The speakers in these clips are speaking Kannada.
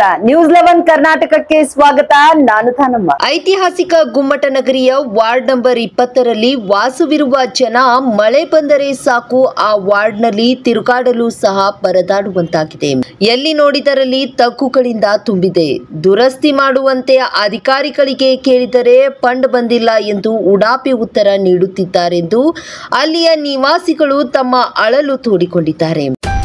ನ್ಯೂಸ್ ಲೆವೆನ್ ಕರ್ನಾಟಕಕ್ಕೆ ಸ್ವಾಗತ ನಾನು ತಾನಮ್ಮ ಐತಿಹಾಸಿಕ ಗುಮ್ಮಟ ನಗರಿಯ ವಾರ್ಡ್ ನಂಬರ್ ಇಪ್ಪತ್ತರಲ್ಲಿ ವಾಸವಿರುವ ಜನ ಮಳೆ ಬಂದರೆ ಸಾಕು ಆ ವಾರ್ಡ್ನಲ್ಲಿ ತಿರುಗಾಡಲು ಸಹ ಪರದಾಡುವಂತಾಗಿದೆ ಎಲ್ಲಿ ನೋಡಿದರಲ್ಲಿ ತಗ್ಗುಗಳಿಂದ ತುಂಬಿದೆ ದುರಸ್ತಿ ಮಾಡುವಂತೆ ಅಧಿಕಾರಿಗಳಿಗೆ ಕೇಳಿದರೆ ಫಂಡ್ ಬಂದಿಲ್ಲ ಎಂದು ಉಡಾಪಿ ಉತ್ತರ ನೀಡುತ್ತಿದ್ದಾರೆಂದು ಅಲ್ಲಿಯ ನಿವಾಸಿಗಳು ತಮ್ಮ ಅಳಲು ತೋಡಿಕೊಂಡಿದ್ದಾರೆ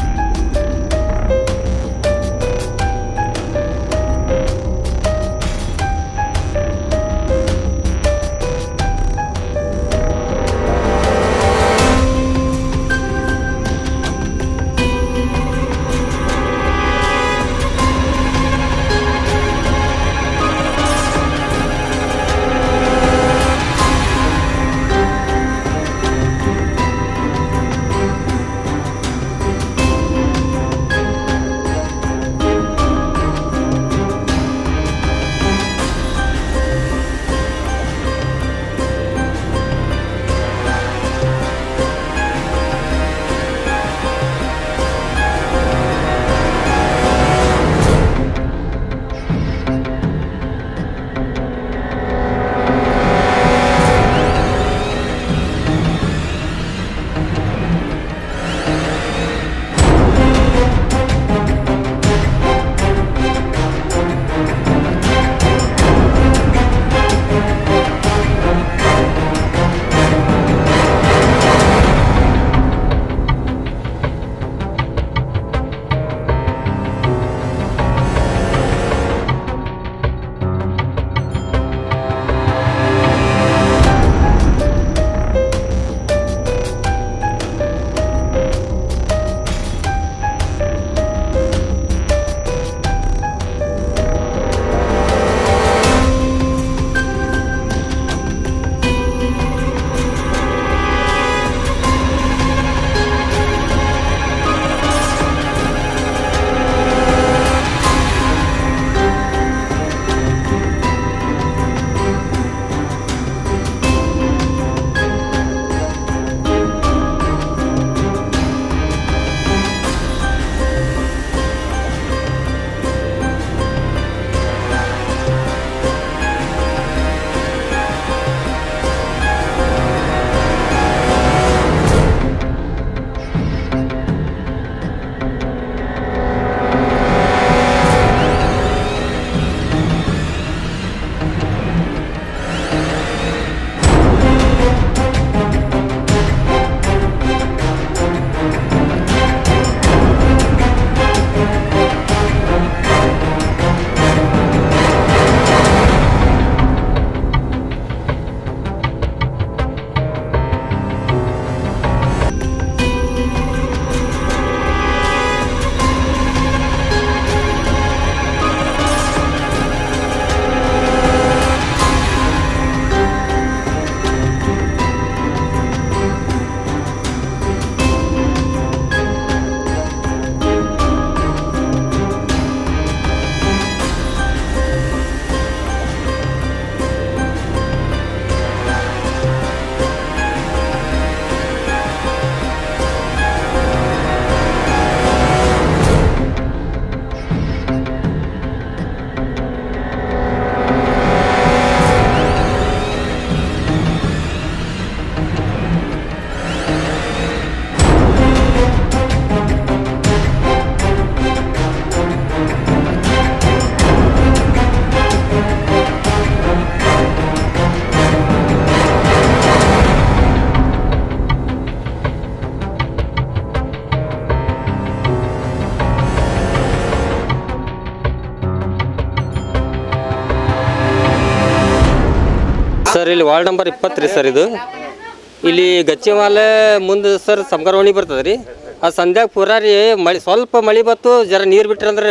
ಸರ್ ಇಲ್ಲಿ ವಾರ್ಡ್ ನಂಬರ್ ಇಪ್ಪತ್ತು ರೀ ಸರ್ ಇದು ಇಲ್ಲಿ ಗಚ್ಚಿಮಾಲೆ ಮುಂದೆ ಸರ್ ಸಂಗರವಣಿ ಬರ್ತದೆ ರೀ ಆ ಸಂಧ್ಯಾಗ ಪೂರಾ ರೀ ಮಳೆ ಸ್ವಲ್ಪ ಮಳೆ ಬತ್ತು ಜರ ನೀರು ಬಿಟ್ರಿ ಅಂದ್ರೆ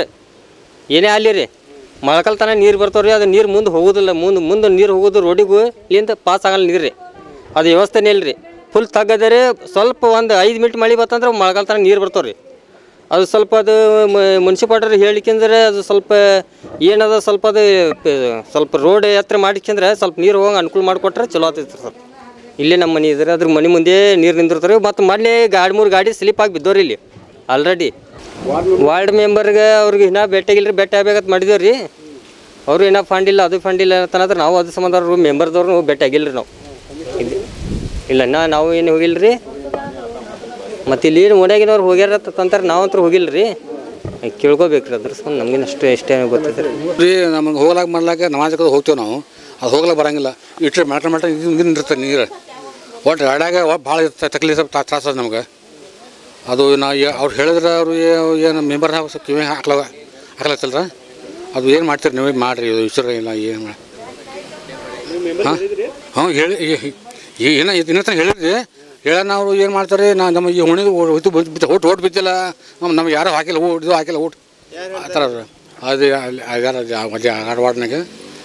ಏನೇ ಅಲ್ಲಿ ರೀ ಮೊಳಕಲ್ ತನಕ ನೀರು ಬರ್ತಾವೆ ರೀ ಅದು ನೀರು ಮುಂದೆ ಹೋಗೋದಿಲ್ಲ ಮುಂದೆ ಮುಂದೆ ನೀರು ಹೋಗೋದು ರೋಡಿಗೂ ಇಲ್ಲಿಂದ ಪಾಸ್ ಆಗಲ್ಲ ನೀರು ರೀ ಅದು ವ್ಯವಸ್ಥೆನೇ ಇಲ್ಲ ರೀ ಫುಲ್ ತಗ್ಗದ ರೀ ಸ್ವಲ್ಪ ಒಂದು ಐದು ಮಿನಿಟ್ ಮಳೆ ಬತ್ತಂದ್ರೆ ಮೊಳಕಲ್ ತನಕ ನೀರು ಬರ್ತಾವೆ ರೀ ಅದು ಸ್ವಲ್ಪ ಅದು ಮುನ್ಸಿಪಾಲ್ಟರ್ ಹೇಳಿಕೆಂದ್ರೆ ಅದು ಸ್ವಲ್ಪ ಏನದ ಸ್ವಲ್ಪ ಅದು ಪ- ಸ್ವಲ್ಪ ರೋಡ್ ಎತ್ತರ ಮಾಡಿಕೆಂದ್ರೆ ಸ್ವಲ್ಪ ನೀರು ಹೋಗಂಗೆ ಅನುಕೂಲ ಮಾಡಿಕೊಟ್ರೆ ಚಲೋ ಆಗ್ತೈತೆ ಸರ್ ಇಲ್ಲೇ ನಮ್ಮ ಮನೆ ಇದ್ರೆ ಅದ್ರ ಮನೆ ಮುಂದೆ ನೀರು ನಿಂದಿರ್ತಾರೆ ಮತ್ತು ಮೊನ್ನೆ ಗಾಡಿ ಮೂರು ಗಾಡಿ ಸ್ಲಿಪ್ ಆಗಿ ಬಿದ್ದವ್ರಿ ಇಲ್ಲಿ ಆಲ್ರೆಡಿ ವಾರ್ಡ್ ಮೆಂಬರ್ಗೆ ಅವ್ರಿಗೆ ಇನ್ನೂ ಭೇಟಿಯಾಗಿಲ್ಲ ರೀ ಭೇಟಿ ಆಗ್ಬೇಕಂತ ಮಾಡಿದೇವೆ ರೀ ಅವರು ಏನೋ ಫಂಡ್ ಇಲ್ಲ ಅದು ಫಂಡ್ ಇಲ್ಲ ಅಂತಂದ್ರೆ ನಾವು ಅದು ಸಂಬಂಧ ಅವ್ರು ಮೆಂಬರ್ದವ್ರು ಭೇಟಿ ಆಗಿಲ್ಲ ರೀ ನಾವು ಇಲ್ಲಿ ಇಲ್ಲ ಇನ್ನ ನಾವು ಏನು ಹೋಗಿಲ್ಲ ರೀ ಮತ್ತು ಇಲ್ಲಿ ಓಣ್ಯಾಗಿನವ್ರು ಹೋಗ್ಯಾರ ತಂತಾರೆ ನಾವು ಅಂತೂ ಹೋಗಿಲ್ಲ ರೀ ಕೇಳ್ಕೊಬೇಕು ರೀ ಅದ್ರ ಸಂಬಂಧ ನಮಗಿನ ಅಷ್ಟು ಎಷ್ಟೇ ಗೊತ್ತೈತೆ ರೀ ರೀ ನಮಗೆ ಹೋಗ್ಲಾಕ ಮಾಡ್ಲಾಕ ನಮಾಜಕ್ಕೆ ಹೋಗ್ತೇವೆ ನಾವು ಅದು ಹೋಗ್ಲಾಕ ಬರಂಗಿಲ್ಲ ಇಟ್ಟರೆ ಮ್ಯಾಟ್ರ್ ಮ್ಯಾಟ್ರ್ ಇದು ನಿಂದಿರ್ತದೆ ನೀರು ಒಟ್ಟು ಆಡಾಗ ಭಾಳ ಇರ್ತದೆ ತಕ್ಲೀಫ್ ತ್ರಾಸ ಅದ ನಮ್ಗೆ ಅದು ನಾ ಅವ್ರು ಹೇಳಿದ್ರೆ ಅವರು ಏನು ಮೆಂಬರ್ ಸ್ವಲ್ಪ ಕಿವಿ ಹಾಕ್ಲ ಹಾಕ್ಲತ್ತಲ್ರ ಅದು ಏನು ಮಾಡ್ತೀರಿ ನೀವೇ ಮಾಡಿರಿ ಇದು ವಿಚಾರ ಇಲ್ಲ ಏನು ಮಾಡಿ ಹಾಂ ಹಾಂ ಹೇಳಿ ಏನೋ ಇನ್ನೂ ತನಕ ಹೇಳಿದ್ರಿ ಹೇಳೋಣ ಅವರು ಏನು ಮಾಡ್ತಾರೆ ನಾ ನಮ್ಮ ಈ ಹುಣಿದು ಹೋಯ್ತು ಬಿದ್ದು ಓಟ್ ಓಟ್ ಬಿದ್ದಿಲ್ಲ ನಮ್ಮ ನಮ್ಗೆ ಯಾರು ಹಾಕಿಲ್ಲ ಓಟ್ ಇದು ಹಾಕಿಲ್ಲ ಓಟ್ ಆ ಥರ ಅದು ಅದು ಯಾರು ಅಲ್ಲಿ ಆಡವಾಡ್ನಾಗ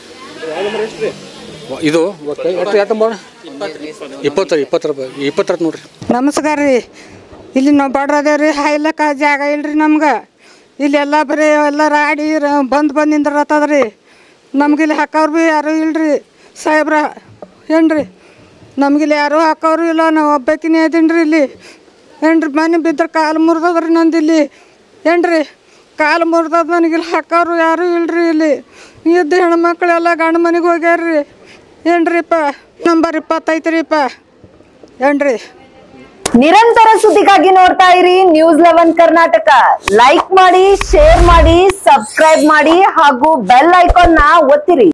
ಇದು ಒಟ್ಟು ಯಾತಂಬ ಇಪ್ಪತ್ತು ಇಪ್ಪತ್ತರ ಇಪ್ಪತ್ತರ ನೋಡ್ರಿ ನಮಸ್ಕಾರ ರೀ ಇಲ್ಲಿ ನಾವು ಬಡ್ರದೇವ್ ರೀ ಹಾಯ್ಲಕ್ಕ ಜಾಗ ಇಲ್ರಿ ನಮ್ಗೆ ಇಲ್ಲಿ ಎಲ್ಲ ಬರೀ ಎಲ್ಲ ರಾಡಿ ರ- ಬಂದ್ ಬಂದು ನಿಂದ್ರತ್ತದ ರೀ ನಮ್ಗೆ ಇಲ್ಲಿ ಹಾಕೋರು ಭೀ ಯಾರೂ ಇಲ್ರಿ ಸಾಹೇಬ್ರ ಏನ್ರಿ ನಮ್ಗಿಲ್ಲಿ ಯಾರೂ ಹಾಕೋರು ಇಲ್ಲ ನಾವು ಒಬ್ಬಾಕಿನೇ ಇದೀನಿ ರೀ ಇಲ್ಲಿ ಏನ್ರಿ ಮನೆ ಬಿದ್ದರೆ ಕಾಲು ಮುರಿದದ್ರಿ ನಂದು ಇಲ್ಲಿ ಏನ್ರಿ ಕಾಲು ಮುರಿದದ ನನಗೆ ಇಲ್ಲಿ ಹಾಕೋರು ಯಾರೂ ಇಲ್ರಿ ಇಲ್ಲಿ ಇದ್ದ ಹೆಣ್ಮಕ್ಳೆಲ್ಲ ಗಂಡ ಮನೆಗೆ ಹೋಗ್ಯಾರ್ರಿ ಏನ್ರಿಪ್ಪ ನಂಬರ್ ಇಪ್ಪತ್ತೈತೆ ರೀಪ್ಪ ಏನ್ರಿ ನಿರಂತರ ಸುದ್ದಿಗಾಗಿ ನೋಡ್ತಾ ಇರಿ ನ್ಯೂಸ್ ಲೆವೆನ್ ಕರ್ನಾಟಕ ಲೈಕ್ ಮಾಡಿ ಶೇರ್ ಮಾಡಿ ಸಬ್ಸ್ಕ್ರೈಬ್ ಮಾಡಿ ಹಾಗೂ ಬೆಲ್ ಐಕಾನ್ ನ ಒತ್ತಿರಿ